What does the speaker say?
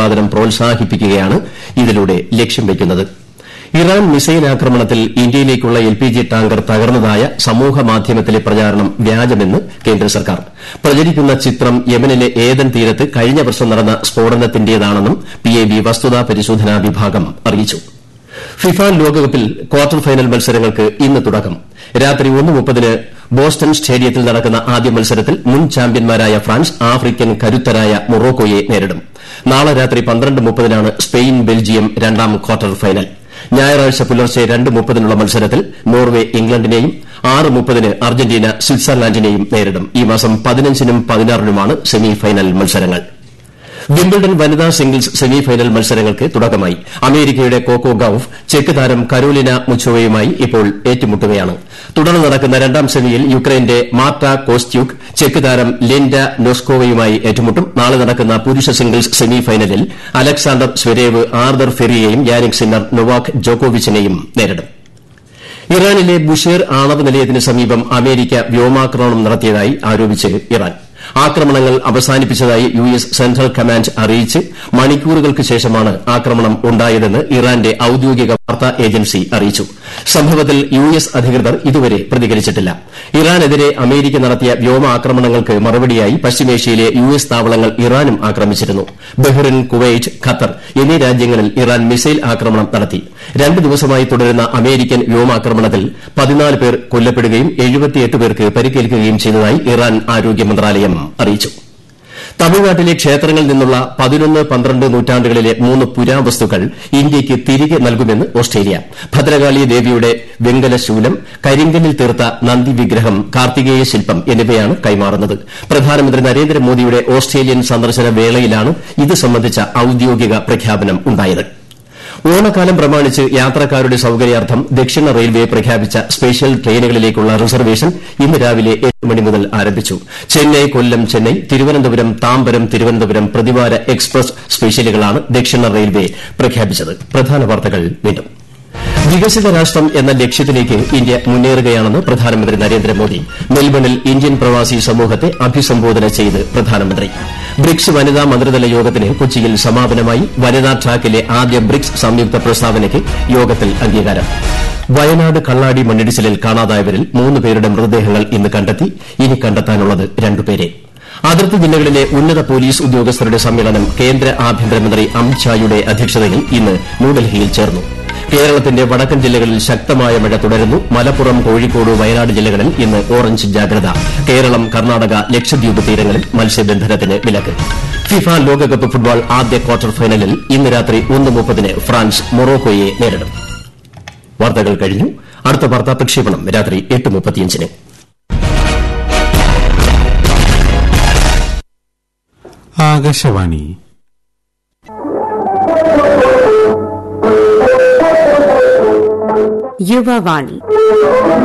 ഉൽപാദനം പ്രോത്സാഹിപ്പിക്കുകയാണ് ഇതിലൂടെ ലക്ഷ്യം വയ്ക്കുന്നത് ഇറാൻ മിസൈൽ ആക്രമണത്തിൽ ഇന്ത്യയിലേക്കുള്ള എൽ പി ജി ടാങ്കർ തകർന്നതായ സമൂഹമാധ്യമത്തിലെ പ്രചാരണം വ്യാജമെന്ന് കേന്ദ്ര സർക്കാർ പ്രചരിക്കുന്ന ചിത്രം യമനിലെ ഏദൻ തീരത്ത് കഴിഞ്ഞ വർഷം നടന്ന സ്ഫോടനത്തിന്റേതാണെന്നും പി എ ബി വസ്തുതാ പരിശോധനാ വിഭാഗം അറിയിച്ചു ഫിഫ ലോകകപ്പിൽ ക്വാർട്ടർ ഫൈനൽ മത്സരങ്ങൾക്ക് ഇന്ന് തുടക്കം രാത്രി ഒന്ന് മുപ്പതിന് ബോസ്റ്റൺ സ്റ്റേഡിയത്തിൽ നടക്കുന്ന ആദ്യ മത്സരത്തിൽ മുൻ ചാമ്പ്യന്മാരായ ഫ്രാൻസ് ആഫ്രിക്കൻ കരുത്തരായ മൊറോക്കോയെ നേരിടും നാളെ രാത്രി പന്ത്രണ്ട് മുപ്പതിനാണ് സ്പെയിൻ ബെൽജിയം രണ്ടാം ക്വാർട്ടർ ഫൈനൽ ഞായറാഴ്ച പുലർച്ചെ രണ്ട് മുപ്പതിനുള്ള മത്സരത്തിൽ നോർവെ ഇംഗ്ലണ്ടിനെയും ആറ് മുപ്പതിന് അർജന്റീന സ്വിറ്റ്സർലാൻഡിനെയും നേരിടും ഈ മാസം പതിനഞ്ചിനും പതിനാറിനുമാണ് സെമി ഫൈനൽ മത്സരങ്ങൾ വിംബിൾഡൺ വനിതാ സിംഗിൾസ് സെമി ഫൈനൽ മത്സരങ്ങൾക്ക് തുടക്കമായി അമേരിക്കയുടെ കോക്കോ ഗൌഫ് ചെക്ക് താരം കരോലിന മുച്ചോവയുമായി ഇപ്പോൾ ഏറ്റുമുട്ടുകയാണ് തുടർന്ന് നടക്കുന്ന രണ്ടാം സെമിയിൽ യുക്രൈന്റെ മാർട്ട കോസ്റ്റ്യൂക്ക് ചെക്ക് താരം ലിൻഡ നോസ്കോവയുമായി ഏറ്റുമുട്ടും നാളെ നടക്കുന്ന പുരുഷ സിംഗിൾസ് സെമി ഫൈനലിൽ അലക്സാണ്ടർ സ്വരേവ് ആർദർ ഫെറിയെയും യാനിക് സിന്നർ നൊവാക് ജോക്കോവിച്ചിനെയും നേരിടും ഇറാനിലെ ബുഷേർ ആണവ നിലയത്തിന് സമീപം അമേരിക്ക വ്യോമാക്രമണം നടത്തിയതായി ആരോപിച്ച് ഇറാൻ ആക്രമണങ്ങൾ അവസാനിപ്പിച്ചതായി യു എസ് സെൻട്രൽ കമാൻഡ് അറിയിച്ച് മണിക്കൂറുകൾക്ക് ശേഷമാണ് ആക്രമണം ഉണ്ടായതെന്ന് ഇറാന്റെ ഔദ്യോഗിക വാർത്താ ഏജൻസി അറിയിച്ചു സംഭവത്തിൽ യു എസ് അധികൃതർ ഇതുവരെ പ്രതികരിച്ചിട്ടില്ല ഇറാനെതിരെ അമേരിക്ക നടത്തിയ വ്യോമാക്രമണങ്ങൾക്ക് മറുപടിയായി പശ്ചിമേഷ്യയിലെ യു എസ് താവളങ്ങൾ ഇറാനും ആക്രമിച്ചിരുന്നു ബഹ്റിൻ കുവൈറ്റ് ഖത്തർ എന്നീ രാജ്യങ്ങളിൽ ഇറാൻ മിസൈൽ ആക്രമണം നടത്തി രണ്ട് ദിവസമായി തുടരുന്ന അമേരിക്കൻ വ്യോമാക്രമണത്തിൽ പതിനാല് പേർ കൊല്ലപ്പെടുകയും എഴുപത്തിയെട്ട് പേർക്ക് പരിക്കേൽക്കുകയും ചെയ്തതായി ഇറാൻ ആരോഗ്യ മന്ത്രാലയം അറിയിച്ചു തമിഴ്നാട്ടിലെ ക്ഷേത്രങ്ങളിൽ നിന്നുള്ള പതിനൊന്ന് പന്ത്രണ്ട് നൂറ്റാണ്ടുകളിലെ മൂന്ന് പുരാവസ്തുക്കൾ ഇന്ത്യയ്ക്ക് തിരികെ നൽകുമെന്ന് ഓസ്ട്രേലിയ ഭദ്രകാളി ദേവിയുടെ വെങ്കല ശൂലം കരിങ്കല്ലിൽ തീർത്ത നന്ദി വിഗ്രഹം കാർത്തികേയ ശില്പം എന്നിവയാണ് കൈമാറുന്നത് പ്രധാനമന്ത്രി നരേന്ദ്രമോദിയുടെ ഓസ്ട്രേലിയൻ സന്ദർശന വേളയിലാണ് ഇത് സംബന്ധിച്ച ഔദ്യോഗിക പ്രഖ്യാപനം ഉണ്ടായത് ഓണക്കാലം പ്രമാണിച്ച് യാത്രക്കാരുടെ സൌകര്യാർത്ഥം ദക്ഷിണ റെയിൽവേ പ്രഖ്യാപിച്ച സ്പെഷ്യൽ ട്രെയിനുകളിലേക്കുള്ള റിസർവേഷൻ ഇന്ന് രാവിലെ എട്ട് മണി മുതൽ ആരംഭിച്ചു ചെന്നൈ കൊല്ലം ചെന്നൈ തിരുവനന്തപുരം താമ്പരം തിരുവനന്തപുരം പ്രതിവാര എക്സ്പ്രസ് സ്പെഷ്യലുകളാണ് ദക്ഷിണ റെയിൽവേ പ്രഖ്യാപിച്ചത് പ്രധാന വാർത്തകൾ വീണ്ടും വികസിത രാഷ്ട്രം എന്ന ലക്ഷ്യത്തിലേക്ക് ഇന്ത്യ മുന്നേറുകയാണെന്ന് പ്രധാനമന്ത്രി നരേന്ദ്രമോദി മെൽബണിൽ ഇന്ത്യൻ പ്രവാസി സമൂഹത്തെ അഭിസംബോധന ചെയ്ത് പ്രധാനമന്ത്രി ബ്രിക്സ് വനിതാ മന്ത്രിതല യോഗത്തിന് കൊച്ചിയിൽ സമാപനമായി വനിതാ ട്രാക്കിലെ ആദ്യ ബ്രിക്സ് സംയുക്ത പ്രസ്താവനയ്ക്ക് യോഗത്തിൽ അംഗീകാരം വയനാട് കള്ളാടി മണ്ണിടിച്ചിലിൽ കാണാതായവരിൽ മൂന്ന് പേരുടെ മൃതദേഹങ്ങൾ ഇന്ന് കണ്ടെത്തി ഇനി കണ്ടെത്താനുള്ളത് രണ്ടുപേരെ അതിർത്തി ജില്ലകളിലെ ഉന്നത പോലീസ് ഉദ്യോഗസ്ഥരുടെ സമ്മേളനം കേന്ദ്ര ആഭ്യന്തരമന്ത്രി അമിത്ഷായുടെ അധ്യക്ഷതയിൽ ഇന്ന് ന്യൂഡൽഹിയിൽ ചേർന്നു കേരളത്തിന്റെ വടക്കൻ ജില്ലകളിൽ ശക്തമായ മഴ തുടരുന്നു മലപ്പുറം കോഴിക്കോട് വയനാട് ജില്ലകളിൽ ഇന്ന് ഓറഞ്ച് ജാഗ്രത കേരളം കർണാടക ലക്ഷദ്വീപ് തീരങ്ങളിൽ മത്സ്യബന്ധനത്തിന് വിലക്ക് ഫിഫ ലോകകപ്പ് ഫുട്ബോൾ ആദ്യ ക്വാർട്ടർ ഫൈനലിൽ ഇന്ന് രാത്രി ഒന്ന് മുപ്പതിന് ഫ്രാൻസ് മൊറോക്കോയെ നേരിടും വാർത്തകൾ കഴിഞ്ഞു അടുത്ത വാർത്താ പ്രക്ഷേപണം രാത്രി എട്ട് മുപ്പത്തിയഞ്ചിന് ആകാശവാണി യുവവാണി